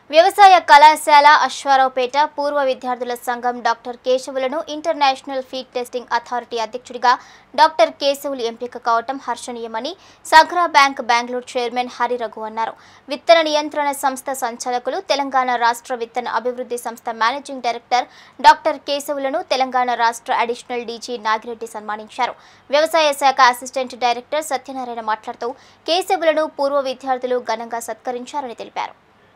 వ్యవసాయ కళాశాల అశ్వారావుపేట పూర్వ విద్యార్థుల సంఘం డాక్టర్ కేశవులను ఇంటర్నేషనల్ ఫీడ్ టెస్టింగ్ అథారిటీ అధ్యక్షుడిగా డాక్టర్ కేశవులు ఎంపిక కావటం హర్షణీయమని సగ్రా బ్యాంక్ బెంగళూరు చైర్మన్ హరి రఘు అన్నారు విత్తన నియంత్రణ సంస్థ సంచాలకులు తెలంగాణ రాష్ట్ర విత్తన అభివృద్ధి సంస్థ మేనేజింగ్ డైరెక్టర్ డాక్టర్ కేశవులను తెలంగాణ రాష్ట్ర అడిషనల్ డీజీ నాగిరెడ్డి సన్మానించారు వ్యవసాయ శాఖ అసిస్టెంట్ డైరెక్టర్ సత్యనారాయణ మాట్లాడుతూ కేశవులను పూర్వ విద్యార్థులు ఘనంగా సత్కరించారని తెలిపారు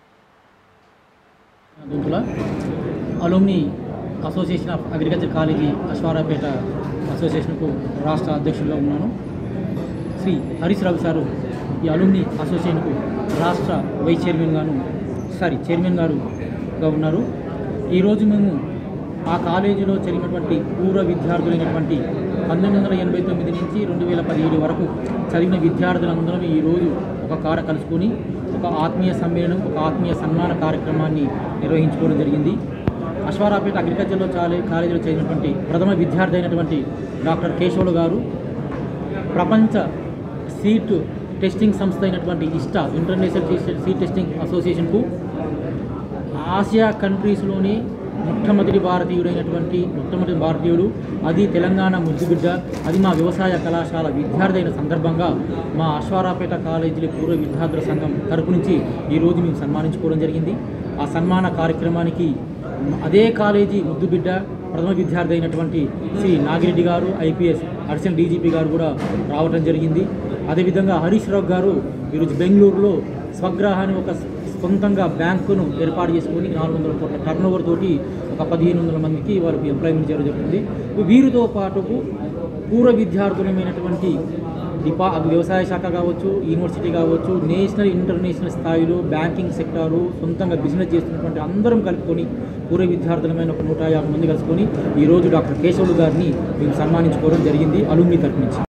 Gumpula alumni association of agriculture college Aswaraopeta అసోసియేషన్కు రాష్ట్ర అధ్యక్షుడిగా ఉన్నాను శ్రీ హరీష్ రావు సారు ఈ అలుమ్ని అసోసియేషన్కు రాష్ట్ర వైస్ చైర్మన్ గాను సారీ చైర్మన్ గారుగా ఉన్నారు ఈరోజు మేము ఆ కాలేజీలో చదివినటువంటి పూర్వ విద్యార్థులైనటువంటి పంతొమ్మిది వందల ఎనభై తొమ్మిది నుంచి రెండు వేల పదిహేడు వరకు చదివిన విద్యార్థులందరం ఈరోజు ఒక కాడ కలుసుకొని ఒక ఆత్మీయ సమ్మేళనం ఒక ఆత్మీయ సన్మాన కార్యక్రమాన్ని నిర్వహించుకోవడం జరిగింది అశ్వారాపేట అగ్రికల్చర్లో చాలే కాలేజీలో చదివినటువంటి ప్రథమ విద్యార్థి అయినటువంటి డాక్టర్ కేశవులు గారు ప్రపంచ సీట్ టెస్టింగ్ సంస్థ అయినటువంటి ఇస్టా ఇంటర్నేషనల్ సీట్ టెస్టింగ్ అసోసియేషన్కు ఆసియా కంట్రీస్లోని మొట్టమొదటి భారతీయుడైనటువంటి మొట్టమొదటి భారతీయుడు అది తెలంగాణ ముద్దుబిడ్డ అది మా వ్యవసాయ కళాశాల విద్యార్థి అయిన సందర్భంగా మా అశ్వారాపేట కాలేజీ పూర్వ విద్యార్థుల సంఘం తరపు నుంచి ఈరోజు మేము సన్మానించుకోవడం జరిగింది ఆ సన్మాన కార్యక్రమానికి అదే కాలేజీ ముద్దుబిడ్డ ప్రథమ విద్యార్థి అయినటువంటి శ్రీ నాగిరెడ్డి గారు ఐపీఎస్ అడిషనల్ డీజీపీ గారు కూడా రావడం జరిగింది అదేవిధంగా హరీష్ రావు గారు ఈరోజు బెంగళూరులో స్వగ్రహాన్ని ఒక సొంతంగా బ్యాంకును ఏర్పాటు చేసుకొని నాలుగు వందల కోట్ల టర్న్ ఓవర్ తోటి ఒక పదిహేను వందల మందికి వారికి ఎంప్లాయ్మెంట్ చేయడం జరుగుతుంది వీరితో పాటుకు పూర్వ విద్యార్థులమైనటువంటి డిపా అది వ్యవసాయ శాఖ కావచ్చు యూనివర్సిటీ కావచ్చు నేషనల్ ఇంటర్నేషనల్ స్థాయిలో బ్యాంకింగ్ సెక్టారు సొంతంగా బిజినెస్ చేస్తున్నటువంటి అందరం కలుపుకొని పూర్వ విద్యార్థులమైన ఒక నూట యాభై మంది కలుసుకొని ఈరోజు డాక్టర్ కేశవులు గారిని మేము సన్మానించుకోవడం జరిగింది అలుమ్ని తరపు నుంచి